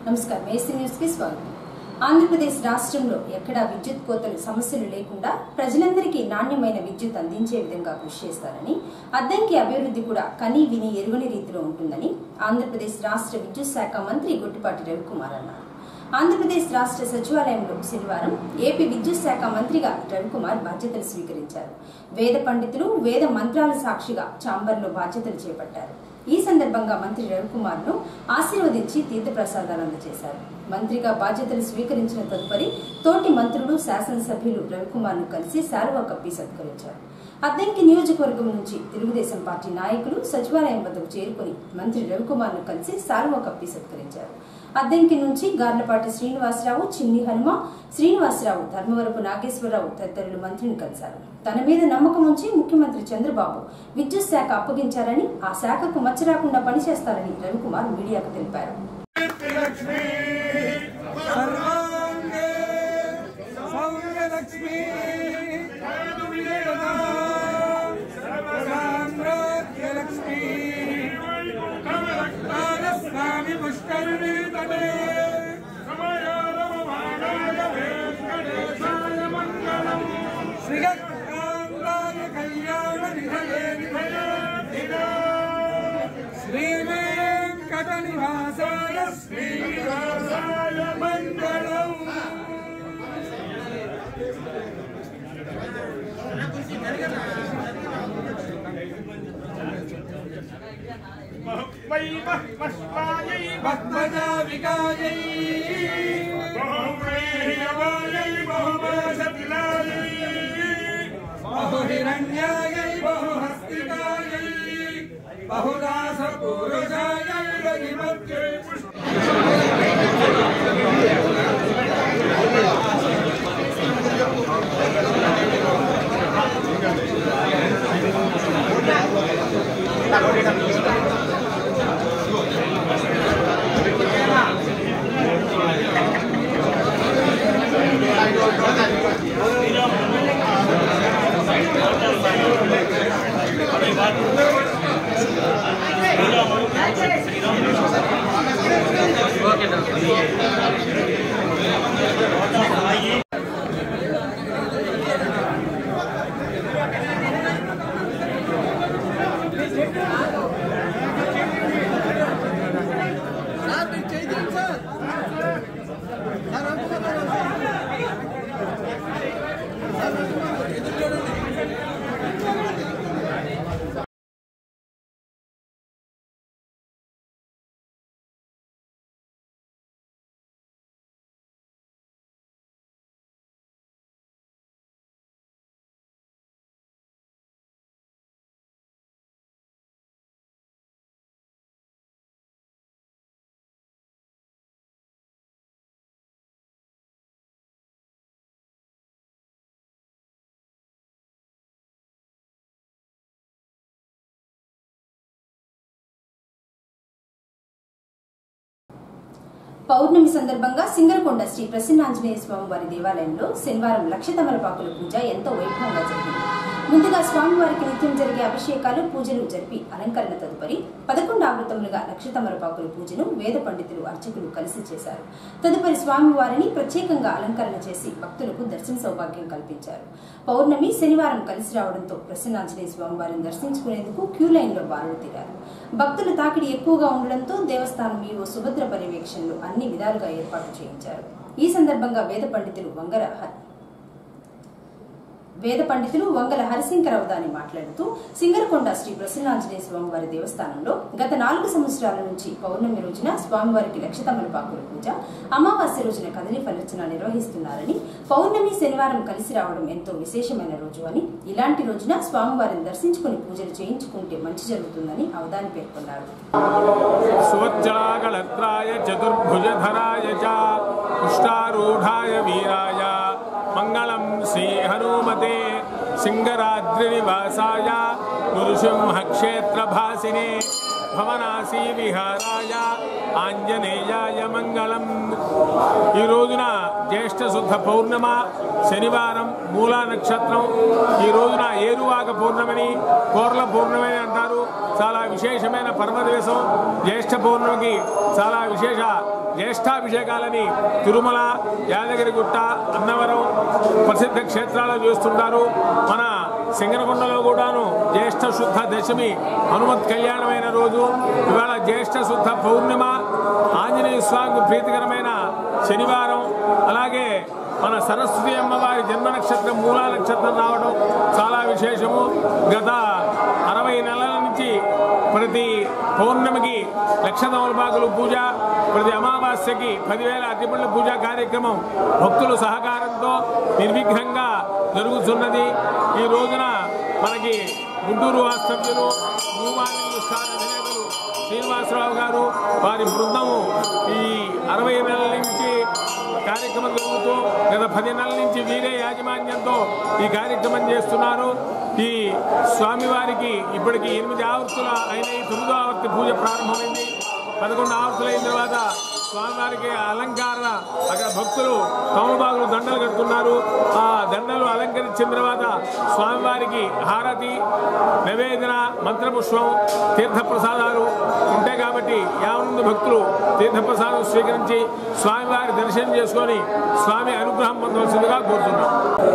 నమస్కారం AC news కి స్వాగతం ఆంధ్రప్రదేశ్ రాష్ట్రంలో ఎక్కడా విద్యుత్ కోతలు సమస్యలు లేకుండా ప్రజలందరికీ నాణ్యమైన విద్యుత్ అందించే విధంగా కృషి చేస్తారని అద్దంకి అభివృద్ధి కూడా కనీ విని ఎరుగని రీతిలో ఉంటుందని ఆంధ్రప్రదేశ్ రాష్ట్ర విద్యుత్ శాఖ మంత్రి గొట్టిపాటి రవికుమార్ అన్నారు ఆంధ్రప్రదేశ్ రాష్ట్ర సచివాలయంలో శనివారం ఏపీ విద్యుత్ శాఖ మంత్రిగా రవికుమార్ బాధ్యతలు స్వీకరించారు వేద పండితులు వేద మంత్రాల సాక్షిగా చాంబర్లో బాధ్యతలు చేపట్టారు ఈ సందర్భంగా మంత్రి రవికుమార్ ను ఆశీర్వదించి తీర్థప్రసాదాలు అందజేశారు మంత్రిగా బాధ్యతలు స్వీకరించిన తదుపరి తోటి మంత్రులు శాసనసభ్యులు రవికుమార్ ను కలిసి శాలువా కప్పి సత్కరించారు అద్దంకి నియోజకవర్గం నుంచి తెలుగుదేశం పార్టీ నాయకులు సచివాలయం వద్దకు చేరుకుని మంత్రి రవికుమార్ ను కలిసి శాలువా కప్పి సత్కరించారు అద్దంకి నుంచి గార్లపాటి శ్రీనివాసరావు చిన్ని హనుమ శ్రీనివాసరావు ధర్మవరపు నాగేశ్వరరావు తదితరులు మంత్రిని కలిశారు తన మీద నమ్మకం ఉంచి ముఖ్యమంత్రి చంద్రబాబు విద్యుత్ శాఖ అప్పగించారని ఆ శాఖకు మచ్చ రాకుండా పనిచేస్తారని రవికుమార్ మీడియాకు తెలిపారు సర్వాంగే సౌమ్యలక్ష్మీ సామ్రాజ్యలక్ష్మీ స్వామి పుష్కరిణీ తటే శ్రీగంగాయ కళ్యాణ నిధయే శ్రీవేంకట నివాసాయ శ్రీనివాసాయ మంగళం పద్మజావికాయై బహుహిరణ్యాయై బహుహస్తికాయై బహుదాస పురుషాయై రవిమధ్యే పుష్ప పౌర్ణమి సందర్భంగా సింగరకొండ శ్రీ ప్రసన్నాంజనేయ స్వామి వారి దేవాలయంలో శనివారం లక్ష తమలపాకుల పూజ ఎంతో వైభవంగా జరిగింది ముందుగా స్వామివారికి నిత్యం జరిగే అభిషేకాలు పూజలు జరిపి అలంకరణ తదుపరి పదకొండు ఆవృతములుగా లక్ష తమలపాకుల పూజను వేద పండితులు అర్చకులు కలిసి చేశారు తదుపరి స్వామివారిని ప్రత్యేకంగా అలంకరణ చేసి భక్తులకు దర్శన సౌభాగ్యం కల్పించారు పౌర్ణమి శనివారం కలిసి రావడంతో ప్రసన్నాంజనేయ స్వామివారిని దర్శించుకునేందుకు క్యూ లైన్ లో బారులు తీరారు భక్తుల తాకిడి ఎక్కువగా ఉండడంతో దేవస్థానం ఈవో సుభద్ర పర్యవేక్షణలు అన్ని విధాలుగా ఏర్పాటు చేయించారు ఈ సందర్భంగా వేద పండితులు వంగర హ- వేద పండితులు వంగల హరిశంకరవదాని మాట్లాడుతూ సింగరకొండ శ్రీ ప్రసన్నాంజనేయ స్వామివారి దేవస్థానంలో గత నాలుగు సంవత్సరాల నుంచి పౌర్ణమి రోజున స్వామివారికి లక్ష తమలపాకుల పూజ అమావాస్య రోజున కదలి ఫలర్చన నిర్వహిస్తున్నారని పౌర్ణమి శనివారం కలిసి రావడం ఎంతో విశేషమైన రోజు అని ఇలాంటి రోజున స్వామివారిని దర్శించుకుని పూజలు చేయించుకుంటే మంచి జరుగుతుందని అవదాని పేర్కొన్నారు సువజ్జలాగళత్రాయ చతుర్భుజధరాయ చ పుష్టారూఢాయ వీరాయ మంగళం శ్రీ హనుమతే సింగరాద్రినివాసాయ నృసింహక్షేత్రభాసినే భవనాసీ విహారాయ ఆంజనేయాయ మంగళం ఈ రోజున జ్యేష్ఠ శుద్ధ పౌర్ణమ శనివారం మూలా నక్షత్రం ఈ రోజున ఏరువాక పౌర్ణమిని కోర్ల పౌర్ణమి అంటారు చాలా విశేషమైన పర్వ దివసం జ్యేష్ఠ పౌర్ణమికి చాలా విశేష జ్యేష్ఠాభిషేకాలని తిరుమల యాదగిరిగుట్ట అన్నవరం ప్రసిద్ధ క్షేత్రాలు చేస్తుంటారు మన సింగనకొండలో కూడాను జ్యేష్ఠ శుద్ధ దశమి హనుమత్ కళ్యాణమైన రోజు ఇవాళ జ్యేష్ఠ శుద్ధ పౌర్ణిమ ఆంజనేయ స్వామికి ప్రీతికరమైన శనివారం అలాగే మన సరస్వతి అమ్మవారి జన్మ నక్షత్రం మూలా నక్షత్రం రావడం చాలా విశేషము గత అరవై నెలల నుంచి ప్రతి పౌర్ణమికి లక్ష తమలపాకులు పూజ ప్రతి అమావాస్యకి పదివేల అతిపళ్ళ పూజా కార్యక్రమం భక్తుల సహకారంతో నిర్విఘ్నంగా జరుగుతున్నది ఈ రోజున మనకి గుంటూరు వాస్తవ్యులు భూమాలి స్థాన అధినేతలు శ్రీనివాసరావు గారు వారి బృందము ఈ అరవై నెలల నుంచి కార్యక్రమం జరుగుతూ గత పది నెలల నుంచి వీరే యాజమాన్యంతో ఈ కార్యక్రమం చేస్తున్నారు ఈ స్వామివారికి ఇప్పటికి ఎనిమిది ఆవర్తుల అయిన ఈ తొమ్మిదో ఆవర్తి పూజ ప్రారంభమైంది పదకొండు ఆవర్తులు అయిన తర్వాత స్వామివారికి అలంకార అక్కడ భక్తులు తమలపాకులు దండలు కడుతున్నారు ఆ దండలు అలంకరించిన తర్వాత స్వామివారికి హారతి నివేదన మంత్రపుష్పం తీర్థప్రసాదాలు ఉంటాయి కాబట్టి యాభై మంది భక్తులు తీర్థప్రసాదం స్వీకరించి స్వామివారి దర్శనం చేసుకొని స్వామి అనుగ్రహం పొందవలసిందిగా కోరుతున్నాం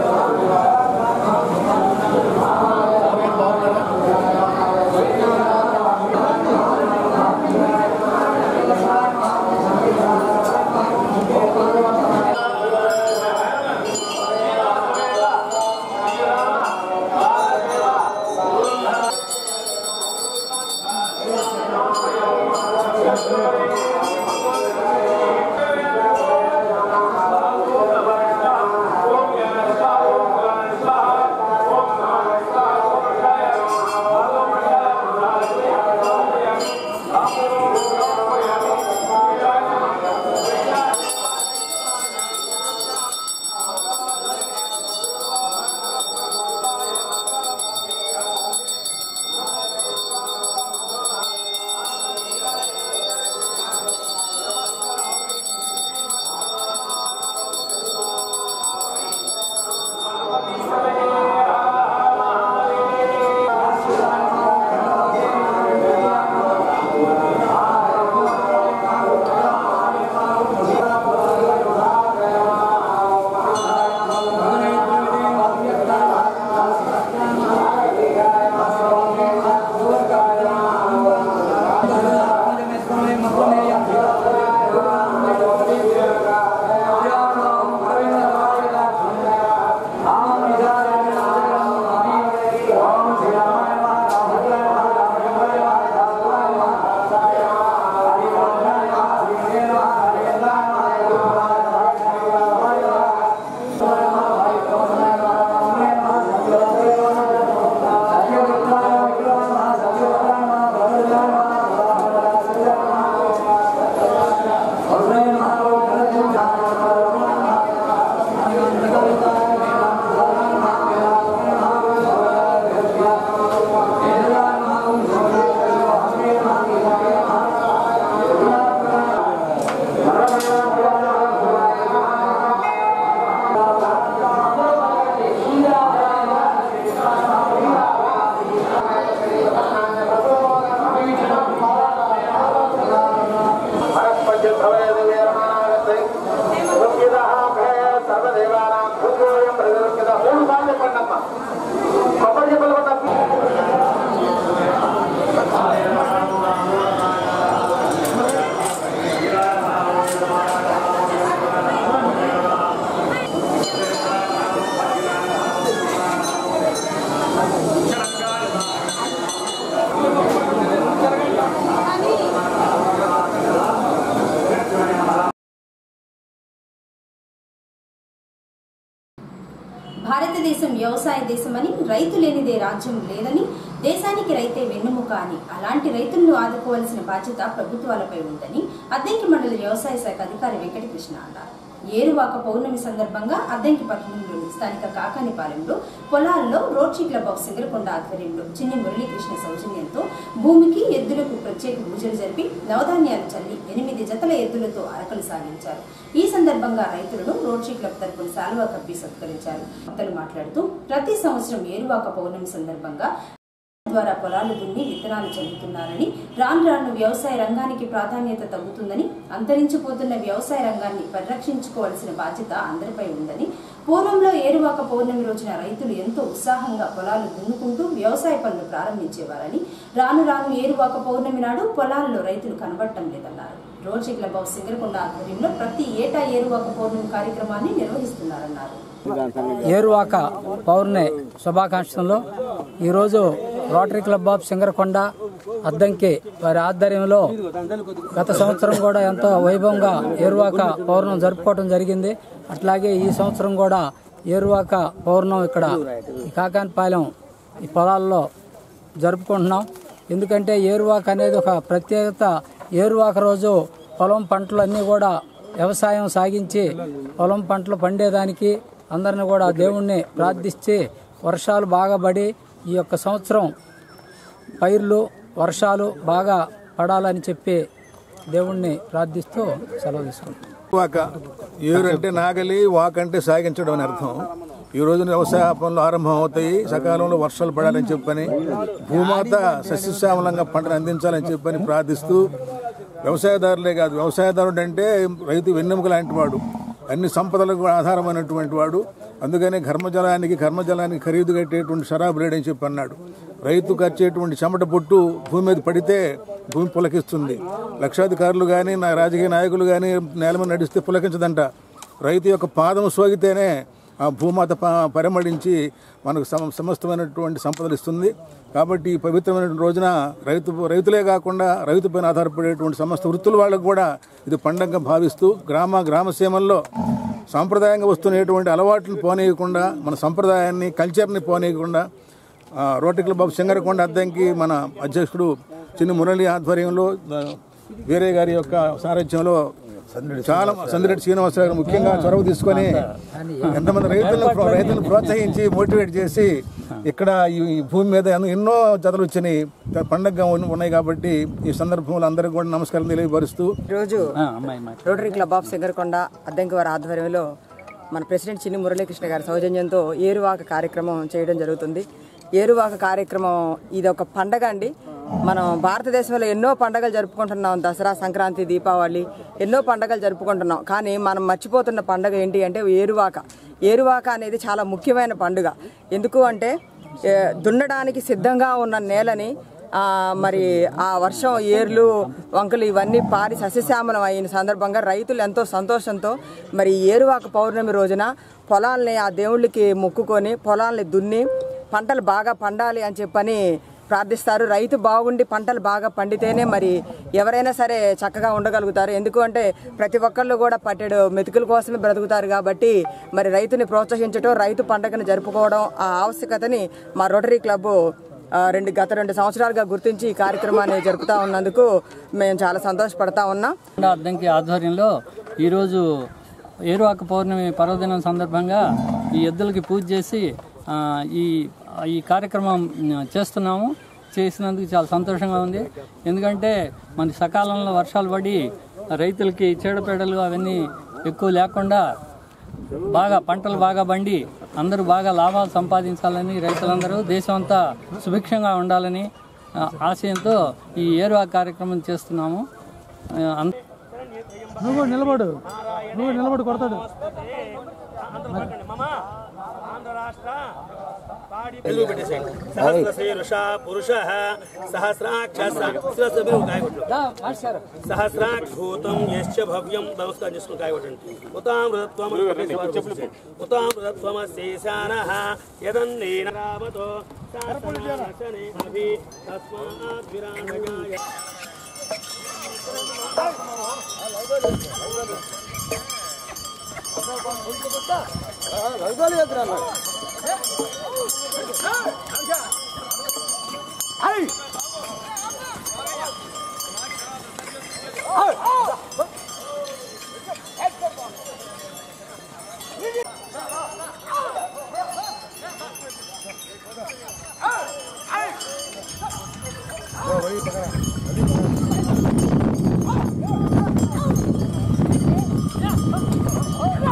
కొబ్బరి చెప్పలు తప్పి భారతదేశం వ్యవసాయ దేశమని రైతు లేనిదే రాజ్యం లేదని దేశానికి రైతే వెన్నుముక అని అలాంటి రైతులను ఆదుకోవాల్సిన బాధ్యత ప్రభుత్వాలపై ఉందని అద్దెంకి మండలి వ్యవసాయ శాఖ అధికారి వెంకటకృష్ణ అన్నారు ఏరువాక పౌర్ణమి సందర్భంగా అద్దెంకి పట్టణంలోని స్థానిక కాకానిపాలెంలో పొలాల్లో రోడ్షీ క్లబ్ ఆఫ్ సింగరకొండ ఆధ్వర్యంలో చిన్ని మురళీకృష్ణ సౌజన్యంతో భూమికి ఎద్దులకు ప్రత్యేక పూజలు జరిపి నవధాన్యాలు చల్లి ఎనిమిది జతల ఎద్దులతో అరకలు సాగించారు ఈ సందర్భంగా రైతులను రోడ్షీ క్లబ్ తరపున శాలువా కప్పి సత్కరించారు భక్తులు మాట్లాడుతూ ప్రతి సంవత్సరం ఏరువాక పౌర్ణమి సందర్భంగా ద్వారా పొలాలు దున్ని విత్తనాలు చల్లుతున్నారని రాను రాను వ్యవసాయ రంగానికి ప్రాధాన్యత తగ్గుతుందని అంతరించిపోతున్న వ్యవసాయ రంగాన్ని పరిరక్షించుకోవాల్సిన బాధ్యత అందరిపై ఉందని పూర్వంలో ఏరువాక పౌర్ణమి రోజున రైతులు ఎంతో ఉత్సాహంగా పొలాలు దున్నుకుంటూ వ్యవసాయ పనులు ప్రారంభించేవారని రాను రాను ఏరువాక పౌర్ణమి నాడు పొలాల్లో రైతులు కనబడటం లేదన్నారు రోటరీ క్లబ్ ఆఫ్ సింగరకొండ ఆధ్వర్యంలో ప్రతి ఏటా ఏరువాక పౌర్ణమి కార్యక్రమాన్ని నిర్వహిస్తున్నారన్నారు ఏరువాక పౌర్ణమి శుభాకాంక్షలు ఈరోజు rotary club of Singarakonda Addanki వారి ఆధ్వర్యంలో గత సంవత్సరం కూడా ఎంతో వైభవంగా ఏరువాక పౌర్ణం జరుపుకోవడం జరిగింది అట్లాగే ఈ సంవత్సరం కూడా ఏరువాక పౌర్ణం ఇక్కడ ఈ కాకానిపాలెం ఈ పొలాల్లో జరుపుకుంటున్నాం ఎందుకంటే ఏరువాక అనేది ఒక ప్రత్యేకత ఏరువాక రోజు పొలం పంటలు అన్నీ కూడా వ్యవసాయం సాగించి పొలం పంటలు పండేదానికి అందరిని కూడా దేవుణ్ణి ప్రార్థించి వర్షాలు బాగా పడి ఈ యొక్క సంవత్సరం పైర్లు వర్షాలు బాగా పడాలని చెప్పి దేవుణ్ణి ప్రార్థిస్తూ సెలవు తీసుకుంటాం వాక ఏరు అంటే నాగలి వాక్ అంటే సాగించడం అని అర్థం ఈ రోజున వ్యవసాయ పనులు ఆరంభం అవుతాయి సకాలంలో వర్షాలు పడాలని చెప్పని భూమాత సస్యశ్యామలంగా పంటను అందించాలని చెప్పని ప్రార్థిస్తూ వ్యవసాయదారులే కాదు వ్యవసాయదారుడు అంటే రైతు వెన్నెముక లాంటి వాడు అన్ని సంపదలకు ఆధారమైనటువంటి వాడు అందుకనే కర్మజలానికి కర్మజలానికి ఖరీదు కట్టేటువంటి షరాబు లేడని చెప్పి అన్నాడు రైతు ఖర్చేటువంటి చెమట పొట్టు భూమి మీద పడితే భూమి పులకిస్తుంది లక్షాధికారులు కానీ నా రాజకీయ నాయకులు కానీ నేల మీద నడిస్తే పులకించదంట రైతు యొక్క పాదం సోగితేనే ఆ భూమాత ప- పరిమళించి మనకు సమ సమస్తమైనటువంటి సంపదలు ఇస్తుంది కాబట్టి ఈ పవిత్రమైన రోజున రైతు రైతులే కాకుండా రైతుపైన ఆధారపడేటువంటి సమస్త వృత్తుల వాళ్ళకు కూడా ఇది పండగగా భావిస్తూ గ్రామ గ్రామసీమల్లో సాంప్రదాయంగా వస్తున్నటువంటి అలవాట్లను పోనీయకుండా మన సంప్రదాయాన్ని కల్చర్ని పోనీయకుండా ఆ, rotary club of Singarakonda Addanki మన అధ్యక్షుడు చిన్ని మురళి ఆధ్వర్యంలో ఆ, వీరయ్య గారి యొక్క సారథ్యంలో చాలా సందిరెడ్డి శ్రీనివాసరావు గారు ముఖ్యంగా చొరవ తీసుకొని ఎంతమంది రైతులను ప్రో- రైతులను ప్రోత్సహించి మోటివేట్ చేసి ఇక్కడ ఈ ఈ భూమి మీద ఎన్నో- ఎన్నో జతలు వచ్చినాయి పండగగా ఉన్న- ఉన్నాయి కాబట్టి ఈ సందర్భంలో అందరికీ కూడా నమస్కారం తెలియపరుస్తూ ఈరోజు rotary club of Singarakonda Addanki వారి ఆధ్వర్యంలో మన ప్రెసిడెంట్ చిన్ని మురళీకృష్ణ గారి సౌజన్యంతో ఏరువాక కార్యక్రమం చేయడం జరుగుతుంది ఏరువాక కార్యక్రమం ఇది ఒక పండగ అండి మనం భారతదేశంలో ఎన్నో పండగలు జరుపుకుంటున్నాం దసరా సంక్రాంతి దీపావళి ఎన్నో పండగలు జరుపుకుంటున్నాం కానీ మనం మర్చిపోతున్న పండగ ఏంటి అంటే ఏరువాక ఏరువాక అనేది చాలా ముఖ్యమైన పండుగ ఎందుకు అంటే ఏ, దున్నడానికి సిద్ధంగా ఉన్న నేలని ఆ, మరి ఆ వర్షం ఏర్లు వంకలు ఇవన్నీ పారి సస్యశ్యామలం అయిన సందర్భంగా రైతులు ఎంతో సంతోషంతో మరి ఈ ఏరువాక పౌర్ణమి రోజున పొలాల్ని ఆ దేవుళ్ళకి మొక్కుకొని పొలాల్ని దున్ని పంటలు బాగా పండాలి అని చెప్పని ప్రార్థిస్తారు రైతు బాగుండి పంటలు బాగా పండితేనే మరి ఎవరైనా సరే చక్కగా ఉండగలుగుతారు ఎందుకు అంటే ప్రతి ఒక్కళ్ళు కూడా పట్టెడు మెతుకుల కోసమే బ్రతుకుతారు కాబట్టి మరి రైతుని ప్రోత్సహించడం రైతు పండుగను జరుపుకోవడం ఆ ఆవశ్యకతని మా రోటరీ క్లబ్ ఆ, రెండు గత రెండు సంవత్సరాలుగా గుర్తించి ఈ కార్యక్రమాన్ని జరుపుతా ఉన్నందుకు మేము చాలా సంతోషపడతా ఉన్నాం కొండ అద్దంకి ఆధ్వర్యంలో ఈరోజు ఏరువాక పౌర్ణమి పర్వదినం సందర్భంగా ఈ ఎద్దులకి పూజ చేసి ఆ, ఈ ఈ కార్యక్రమం చేస్తున్నాము చేసినందుకు చాలా సంతోషంగా ఉంది ఎందుకంటే మన సకాలంలో వర్షాలు పడి రైతులకి చీడపీడలు అవన్నీ ఎక్కువ లేకుండా బాగా పంటలు బాగా పండి అందరూ బాగా లాభాలు సంపాదించాలని రైతులందరూ దేశం అంతా సుభిక్షంగా ఉండాలని ఆ, ఆశయంతో ఈ ఏరువాక కార్యక్రమం చేస్తున్నాము ఆ, అంత నువ్వు కూడా నిలబడు నువ్వు నిలబడు కొడతాడు సహస్రశీర్ష పురుష సహస్రాక్ష సహస్రాక్షూతం యశ్చ భవ్యం నమస్కారం చేసుకుని కాయబడండి ఉతామృతత్వం ఉతామృతత్వమశేషాన యదన్నేన రామతో శాసనాశనే అభి తస్మాద్విరామయాయ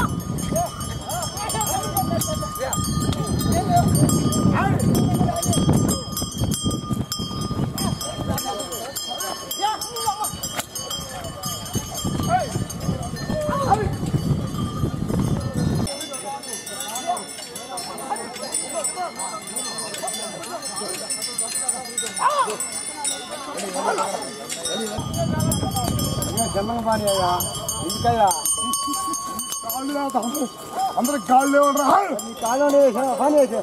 ఆ చిన్నగా పని అయ్యా ఇంకయ్యా అందరు కాళ్ళు లేవరా కాళ్ళు పని వేసే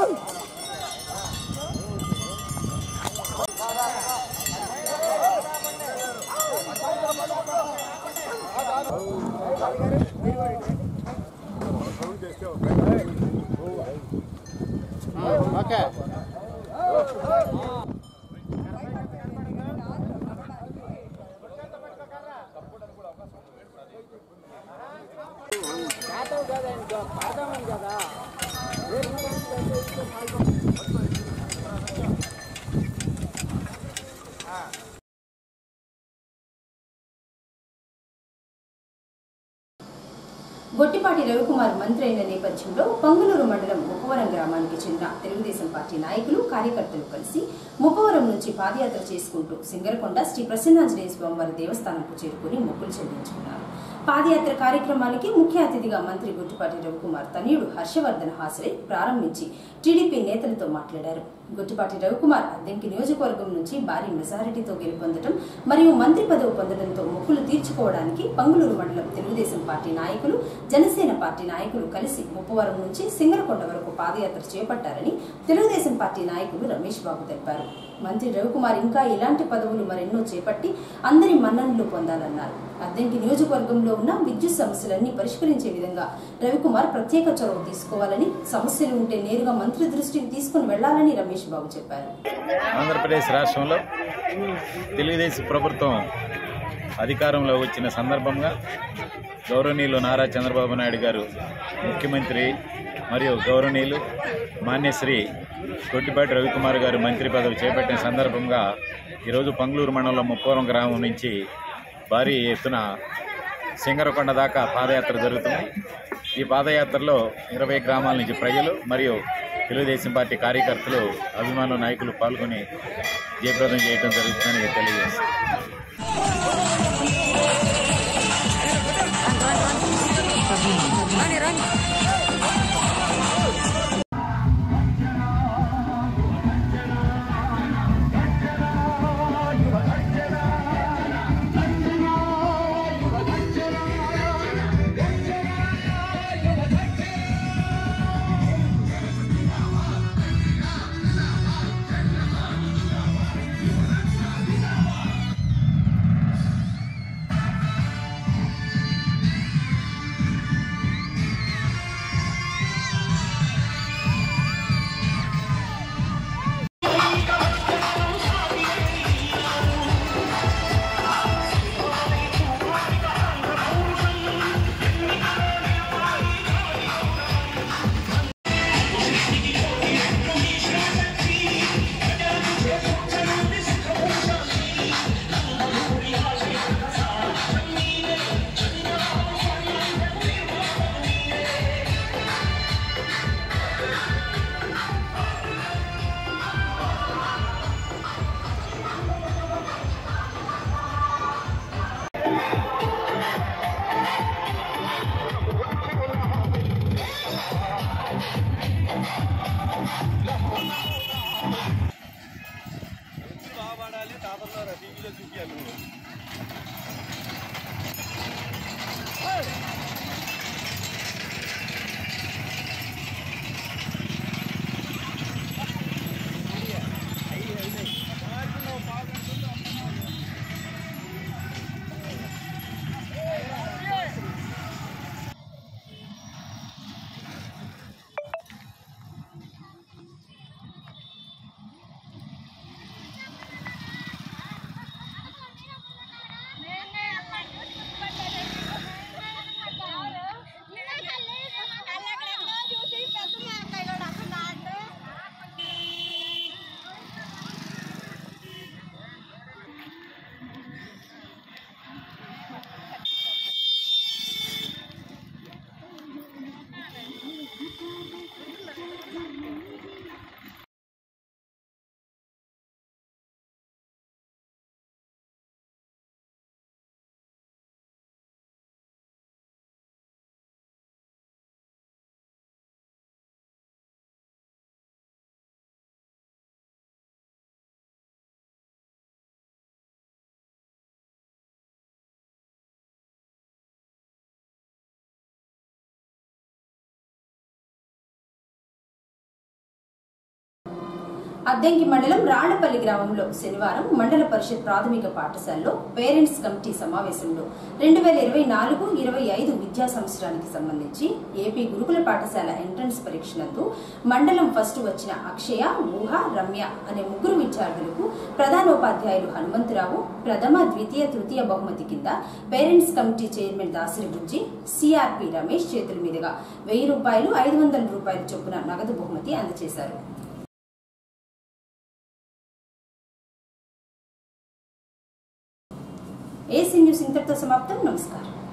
గొట్టిపాటి రవికుమార్ మంత్రి అయిన నేపథ్యంలో పొంగనూరు మండలం ముప్పవరం గ్రామానికి చెందిన తెలుగుదేశం పార్టీ నాయకులు కార్యకర్తలు కలిసి ముప్పవరం నుంచి పాదయాత్ర చేసుకుంటూ సింగరకొండ శ్రీ ప్రసన్నాంజనేయ స్వామివారి దేవస్థానంకు చేరుకుని మొక్కులు చెల్లించుకున్నారు పాదయాత్ర కార్యక్రమానికి ముఖ్య అతిథిగా మంత్రి గుట్టిపాటి రవికుమార్ తనయుడు హర్షవర్ధన్ హాసరే ప్రారంభించి టీడీపీ నేతలతో మాట్లాడారు గుట్టిపాటి రవికుమార్ అద్దెంకి నియోజకవర్గం నుంచి భారీ మెజారిటీతో గెలుపొందడం మరియు మంత్రి పదవి పొందడంతో మొక్కులు తీర్చుకోవడానికి పంగులూరు మండలం తెలుగుదేశం పార్టీ నాయకులు జనసేన పార్టీ నాయకులు కలిసి ముప్పవరం నుంచి సింగరకొండ వరకు పాదయాత్ర చేపట్టారని తెలుగుదేశం పార్టీ నాయకులు రమేష్ బాబు తెలిపారు మంత్రి రవికుమార్ ఇంకా ఇలాంటి పదవులు మరెన్నో చేపట్టి అందరి మన్ననలు పొందాలన్నారు అద్దెంకి నియోజకవర్గంలో ఉన్న విద్యుత్ సమస్యలన్నీ పరిష్కరించే విధంగా రవికుమార్ ప్రత్యేక చొరవ తీసుకోవాలని సమస్యలు ఉంటే నేరుగా మంత్రి దృష్టికి తీసుకుని వెళ్లాలని రమేష్ బాబు చెప్పారు ఆంధ్రప్రదేశ్ రాష్ట్రంలో తెలుగుదేశం ప్రభుత్వం అధికారంలో వచ్చిన సందర్భంగా గౌరవనీయులు నారా చంద్రబాబు నాయుడు గారు ముఖ్యమంత్రి మరియు గౌరవనీయులు మాన్యశ్రీ కొట్టిపాటి రవికుమార్ గారు మంత్రి పదవి చేపట్టిన సందర్భంగా ఈరోజు పంగులూరు మండలం ముప్పవరం గ్రామం నుంచి భారీ ఎత్తున సింగరకొండ దాకా పాదయాత్ర జరుగుతుంది ఈ పాదయాత్రలో ఇరవై గ్రామాల నుంచి ప్రజలు మరియు తెలుగుదేశం పార్టీ కార్యకర్తలు అభిమానులు నాయకులు పాల్గొని జయప్రదం చేయడం జరుగుతుందని తెలియజేస్తారు అద్దెంకి మండలం రాళ్లపల్లి గ్రామంలో శనివారం మండల పరిషత్ ప్రాథమిక పాఠశాలలో పేరెంట్స్ కమిటీ సమావేశంలో రెండు వేల ఇరవై నాలుగు ఇరవై ఐదు విద్యా సంవత్సరానికి సంబంధించి ఏపీ గురుకుల పాఠశాల ఎంట్రన్స్ పరీక్ష నందు మండలం ఫస్ట్ వచ్చిన అక్షయ ఊహ రమ్య అనే ముగ్గురు విద్యార్థులకు ప్రధానోపాధ్యాయులు హనుమంతరావు ప్రథమ ద్వితీయ తృతీయ బహుమతి కింద పేరెంట్స్ కమిటీ చైర్మన్ దాసరి గురించి సిఆర్పి రమేష్ చేతుల మీదుగా వెయ్యి రూపాయలు ఐదు వందల రూపాయల చొప్పున నగదు బహుమతి అందజేశారు ఏసీ న్యూస్ ఇంతటితో సమాప్తం నమస్కారం